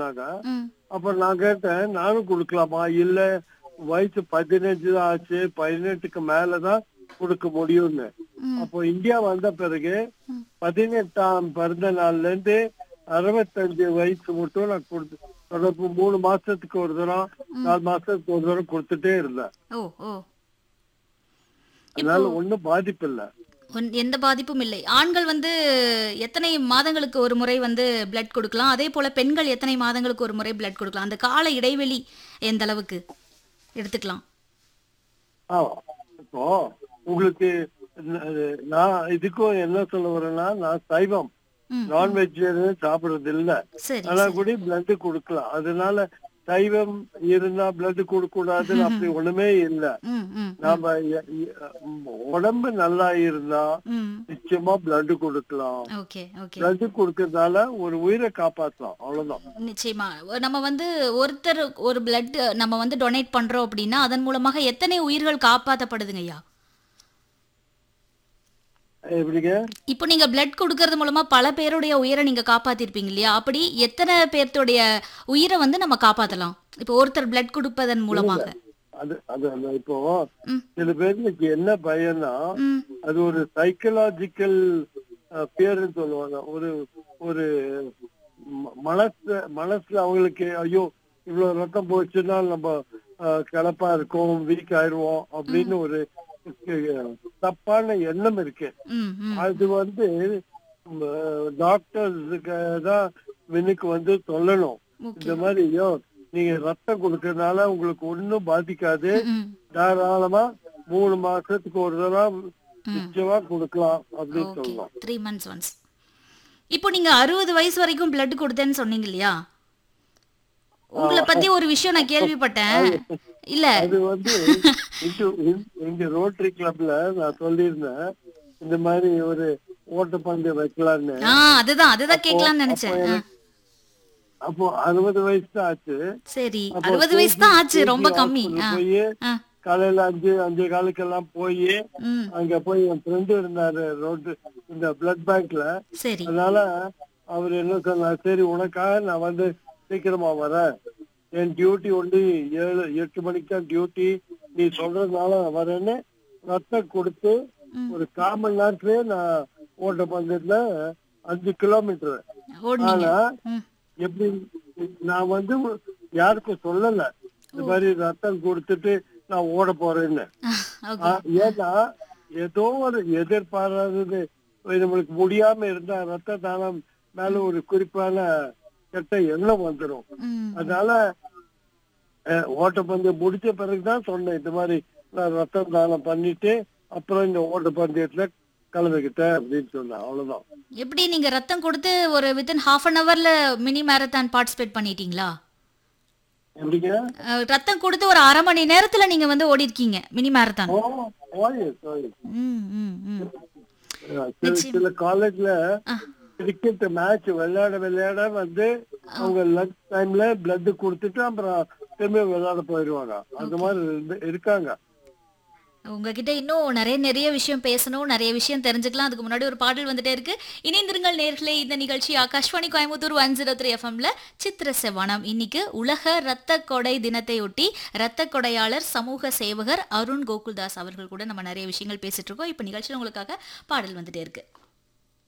சொன்னாங்க ம் அப்ப நான் கேட்டேன் நானும் கொடுக்கலாமா இல்ல வயசு பதினஞ்சு தான் ஆச்சு பதினெட்டுக்கு மேலதான் கொடுக்க முடியும்னு ம் அப்போ இந்தியா வந்த பிறகு ம். பதினெட்டாம் பிறந்த நாள்ல இருந்து அறுபத்தஞ்சு வயசு மட்டும் நான் கொடுத்து தொடர்பு மூணு மாசத்துக்கு ஒரு தரம் நாலு மாசத்துக்கு ஒரு தரம் கொடுத்துட்டே இருந்தேன் ஓ ஓ அதனால ஒண்ணும் பாதிப்பு இல்ல ஒன்- எந்த பாதிப்பும் இல்லை ஆண்கள் வந்து எத்தனை மாதங்களுக்கு ஒரு முறை வந்து பிளட் கொடுக்கலாம் அதே போல பெண்கள் எத்தனை மாதங்களுக்கு ஒரு முறை பிளட் கொடுக்கலாம் அந்த கால இடைவெளி எந்த அளவுக்கு எடுத்துக்கலாம் ஆ, இப்போ உங்களுக்கு ந- நான் இதுக்கும் என்ன சொல்ல வரேன்னா நான் சைவம் ம் நான்வெஜிடேரியன் சாப்பிடுறது இல்ல சரி ஆனா சரி. கூட பிளட் கொடுக்கலாம் அதனால சைவம் இருந்தா பிளட் கொடுக்க கூடாதுன்னு அப்படி ஒண்ணுமே இல்ல ம் ம் நாம எ- எ- உடம்பு நல்லா இருந்தா ம் நிச்சயமா பிளட் கொடுக்கலாம் ஓகே ஓகே பிளட் கொடுக்கறதால ஒரு உயிரை காப்பாத்தலாம் அவ்வளவுதான் நிச்சயமா நம்ம வந்து ஒருத்தர் ஒரு பிளட் நம்ம வந்து டொனேட் பண்றோம் அப்படின்னா அதன் மூலமாக எத்தனை உயிர்கள் காப்பாற்றப்படுதுங்க ஐயா எப்படிங்க இப்போ நீங்க பிளட் கொடுக்கறது மூலமா பல பேருடைய உயிரை நீங்க காப்பாத்திருப்பீங்க இல்லையா அப்படி எத்தனை பேர்த்துடைய உயிரை வந்து நம்ம காப்பாத்தலாம் இப்போ ஒருத்தர் பிளட் கொடுப்பதன் மூலமாக அது அது அந்த இப்போ ம். சில பேருக்கு என்ன பயம்னா ம் அது ஒரு சைக்கலாஜிக்கல் பேருன்னு சொல்லுவாங்க ஒரு ஒரு ம- மனசு மனசுல அவங்களுக்கு ஐயோ இவ்வளவு ரத்தம் போச்சுன்னா நம்ம அஹ், கிளப்பா இருக்கோம் வீக் ஆயிடுவோம் அப்படின்னு ஒரு அஹ், தப்பான எண்ணம் இருக்கு ம் ம் அது வந்து டாக்டர்ஸுக்கு தான் மின்னுக்கு வந்து சொல்லணும் ஓகே இந்த மாதிரி ஐயோ நீங்க ரத்தம் கொடுக்கறதுனால உங்களுக்கு ஒண்ணும் பாதிக்காது ம் தாராளமா மூணு மாசத்துக்கு ஒரு தடவை ம் நிச்சயமா கொடுக்கலாம் அப்படின்னு ஓகே சொல்லலாம் த்ரீ மந்த்ஸ் ஒன்ஸ் இப்போ நீங்க அறுபது வயசு வரைக்கும் பிளட் கொடுத்தேன்னு சொன்னீங்க இல்லையா உங்களை பத்தி ஒரு விஷயம் நான் கேள்விப்பட்டேன் இல்ல அது வந்து இங்க- இங்க- இங்க ரோட்டரி கிளப்ல நான் சொல்லியிருந்தேன் இந்த மாதிரி ஒரு ஓட்டப்பந்தயம் வைக்கலான்னு ஆ அதுதான் அதுதான் கேட்கலாம்னு நினைச்சேன் ஆ, அப்போ அறுபது வயசு தான் ஆச்சு சரி அப்போ அறுபது வயசு தான் ஆச்சு ரொம்ப கம்மி ஆ போய் ஆ காலையில அஞ்சு அஞ்சு காலுக்கெல்லாம் போய் ம் அங்க போய் என் ஃப்ரெண்டு இருந்தாரு ரோட்டு இந்த பிளட் பேங்க்ல சரி அதனால அவர் என்ன சொன்னார் சரி உனக்காக நான் வந்து சீக்கிரமா வரேன் என் டியூட்டி ஒண்டி ஏழு எட்டு மணிக்கு தான் டியூட்டி நீ சொல்றதுனால நான் வரேன்னு ரத்தம் கொடுத்து ம். ஒரு கால் மணி நேரத்திலேயே நான் ஓட்ட பந்தயத்துல அஞ்சு கிலோமீட்டர் ஓடுனீங்க ஆனா ம் எப்படி நான் வந்து யாருக்கும் சொல்லல இந்த மாதிரி ரத்தம் கொடுத்துட்டு நான் ஓட போறேன்னு ஓகே ஆ, ஏன்னா ஏதோ ஒரு எதிர்பாராதது நம்மளுக்கு முடியாம இருந்தா ரத்த தானம் மேல ஒரு குறிப்பான கெட்ட எண்ணம் வந்துடும் ம் அதனால அஹ், ஓட்டப்பந்தயம் முடிச்ச பிறகுதான் சொன்னேன் இந்த மாதிரி நான் ரத்தம் தானம் பண்ணிட்டு அப்புறம் இந்த ஓட்டப்பந்தயத்துல கலந்துக்கிட்டேன் அப்படின்னு சொன்னேன் அவ்வளவுதான் எப்படி நீங்க ரத்தம் கொடுத்து ஒரு வித்தின் ஹாஃப் அன் ஹவர்ல மினி மேரத்தான் பார்ட்டிசிபேட் பண்ணிட்டீங்களா எப்படிங்க அஹ், ரத்தம் கொடுத்து ஒரு அரை மணி நேரத்துல நீங்க வந்து ஓடி இருக்கீங்க மினி மேரத்தான் ஓ ஓய் ஓய் ம் ம் ம் அஹ், சில சில காலேஜ்ல ஆ. கிரிக்கெட் மேட்ச் விளையாட விளையாட வந்து அவங்க லஞ்ச் டைம்ல பிளட் கொடுத்துட்டு அப்புறம் திரும்பி விளையாட போயிடுவாங்க அந்த மாதிரி இருந்து- இருக்காங்க உங்ககிட்ட இன்னும் நிறைய நிறைய விஷயம் பேசணும் நிறைய விஷயம் தெரிஞ்சுக்கலாம் அதுக்கு முன்னாடி ஒரு பாடல் வந்துட்டே இருக்கு இணைந்திருங்கள் நேர்களே இந்த நிகழ்ச்சி Akashvani Coimbatore one zero three எஃப்எம்ல சித்திர செவனம் இன்னைக்கு உலக ரத்த கொடை தினத்தையொட்டி ரத்த கொடையாளர் சமூக சேவகர் அருண் கோகுல்தாஸ் அவர்கள் கூட நம்ம நிறைய விஷயங்கள் பேசிட்டு இருக்கோம் இப்போ நிகழ்ச்சியில் உங்களுக்காக பாடல் வந்துட்டே இருக்கு